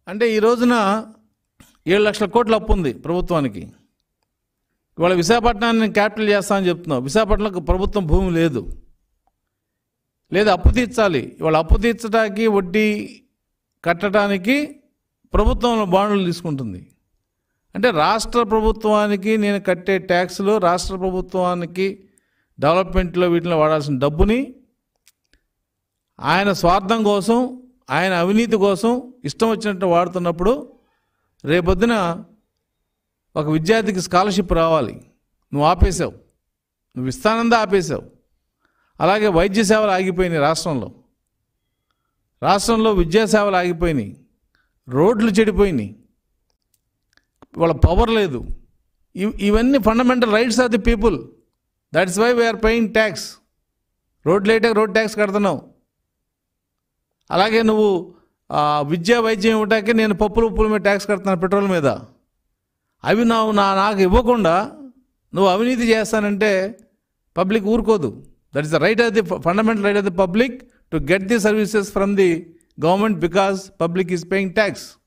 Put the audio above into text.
అంటే ఈ రోజున ఏడు లక్షల కోట్ల అప్పు ఉంది ప్రభుత్వానికి ఇవాళ విశాఖపట్నాన్ని క్యాపిటల్ చేస్తామని చెప్తున్నావు విశాఖపట్నంలో ప్రభుత్వం భూమి లేదు లేదా అప్పు తీర్చాలి ఇవాళ అప్పు తీర్చడానికి వడ్డీ కట్టడానికి ప్రభుత్వం బాండ్లు తీసుకుంటుంది అంటే రాష్ట్ర ప్రభుత్వానికి నేను కట్టే ట్యాక్స్లు రాష్ట్ర ప్రభుత్వానికి డెవలప్మెంట్లో వీటిలో వాడాల్సిన డబ్బుని ఆయన స్వార్థం కోసం ఆయన అవినీతి కోసం ఇష్టం వచ్చినట్టు వాడుతున్నప్పుడు రేపొద్దున ఒక విద్యార్థికి స్కాలర్షిప్ రావాలి నువ్వు ఆపేశావు నువ్వు ఇస్తానందా ఆపేశావు అలాగే వైద్య సేవలు ఆగిపోయినాయి రాష్ట్రంలో రాష్ట్రంలో విద్యా సేవలు ఆగిపోయినాయి రోడ్లు చెడిపోయినాయి వాళ్ళ పవర్ లేదు ఇవ్- ఇవన్నీ fundamental rights of the people that's why we're paying tax road లేటే రోడ్ ట్యాక్స్ కడుతున్నావు అలాగే నువ్వు ఆ, విద్యా వైద్యం ఇవ్వటానికి నేను పప్పులు ఉప్పుల మీద ట్యాక్స్ కడుతున్నాను పెట్రోల్ మీద అవి నాకు నా నాకు ఇవ్వకుండా నువ్వు అవినీతి చేస్తానంటే పబ్లిక్ ఊరుకోదు that is the right of the fundamental right of the public to get the services from the government because public is paying tax